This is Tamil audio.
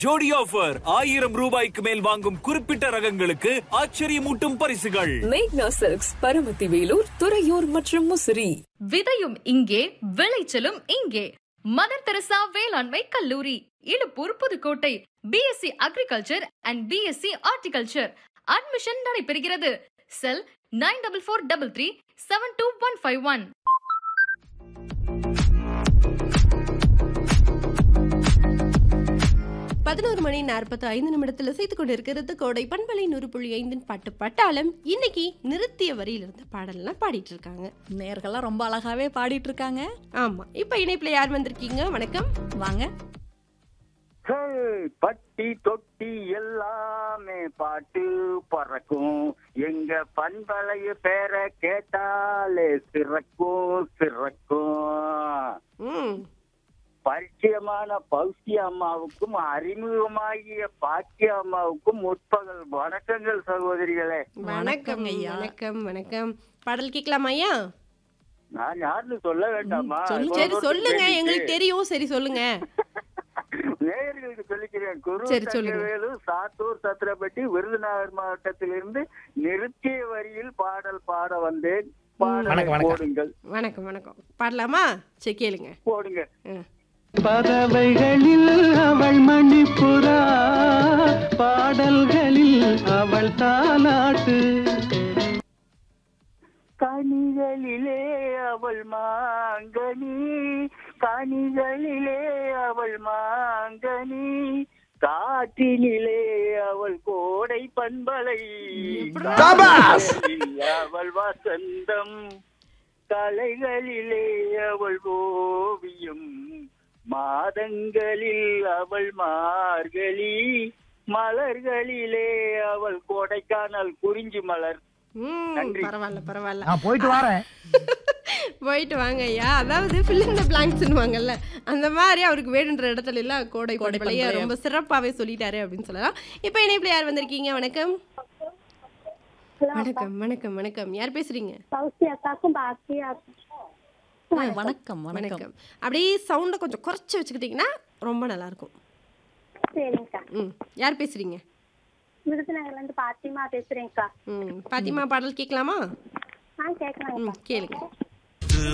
ஜோடி ஆஃபர் ஆயிரம் ரூபாய்க்கு மேல் வாங்கும் குறிப்பிட்ட ரகங்களுக்கு ஆச்சரியமூட்டும் பரிசுகள் மேக்னா சில்க்ஸ் பரமத்தி வேலூர் துறையூர் மற்றும் முசிறி விதையும் இங்கே விளைச்சலும் இங்கே மதர் தெரசா வேளாண்மை கல்லூரி Illuppur Pudukkottai BSc agriculture and BSc horticulture admission நடைபெறுகிறது cell nine double four double three seven two one five one பதினோரு மணி நாற்பத்தி ஐந்து நிமிடத்தில் செய்து கொண்டிருக்கிறது கோடை பண்பலை நூறு புள்ளி ஐந்தின் பாட்டு பட்டாளம் இன்னைக்கு நிறுத்திய வரியில இருந்த பாடல்லாம் பாடிட்டு இருக்காங்க நேர்கள்லாம் ரொம்ப அழகாவே பாடிட்டு இருக்காங்க ஆமா இப்ப இணைப்புல யார் வந்திருக்கீங்க வணக்கம் வாங்க ஹே, பட்டி தொட்டி எல்லாமே பாட்டு பறக்கும் எங்க பண்பலைய பேர கேட்டாலே சிறக்கும் சிறக்கும் ம் பரிச்சயமான பௌசி அம்மாவுக்கும் அறிமுகமாகிய பாக்கிய அம்மாவுக்கும் முற்பகல் வணக்கங்கள் சகோதரிகளே வணக்கம் ஐயா. வணக்கம் வணக்கம் பாடல் கேட்கலாமா ஐயா நான் யாருன்னு சொல்ல வேண்டாமா சொல்லுங்க. சரி சொல்லுங்க எங்களுக்கு தெரியும் சரி சொல்லுங்க நேயர்களுக்கு சொல்லிக்கிறேன் குரு சரி, சொல்லுங்க. தங்கவேலு சாத்தூர் சத்திரப்பட்டி விருதுநகர் மாவட்டத்திலிருந்து நிறுத்திய வரியில் பாடல் பாட வந்தேன் பாடலை போடுங்கள் வணக்கம் வணக்கம் பாடலாமா சரி கேளுங்க போடுங்க ம். பறவைகளில் அவள் மணிப்புறா பாடல்களில் அவள் தாலாட்டு கனிகளிலே அவள் மாங்கனி கனிகளிலே அவள் மாங்கனி காற்றினிலே அவள் கோடை பண்பலை காற்றில் அவள் வசந்தம் கலைகளிலே அவள் ஓவியம் மாதங்களில் அவள் மார்கழி மலர்களிலே அவள் கோடைக்கானல் குறிஞ்சி மலர் ம் நன்றி. பரவாயில்ல பரவாயில்ல நான் போயிட்டு வரேன் போயிட்டு வாங்க ஐயா அதாவது fill in the blanks வாங்கல்ல அந்த மாதிரி அவருக்கு வேணுன்ற இடத்துல எல்லாம் கோடை கோடை பண்பலைய பண்பலைய. ரொம்ப சிறப்பாவே சொல்லிட்டாரு அப்படின்னு சொல்லலாம் இப்போ இணைப்புல யார் வந்திருக்கீங்க வணக்கம் வணக்கம் வணக்கம் வணக்கம் யார் பேசுறீங்க பௌசி அக்காக்கும் பாக்கி வணக்கம் வணக்கம் வணக்கம் அப்படியே சவுண்டை கொஞ்சம் குறைச்சி வச்சுக்கிட்டீங்கன்னா ரொம்ப நல்லா இருக்கும் சரிங்கக்கா ம் யார் பேசுறீங்க விருதுநகர்ல இருந்து பாத்திமா பேசுறேன்க்கா ம் பாத்திமா பாடல் கேட்கலாமா ஆ கேட்கலாங்க ம் கேளுங்க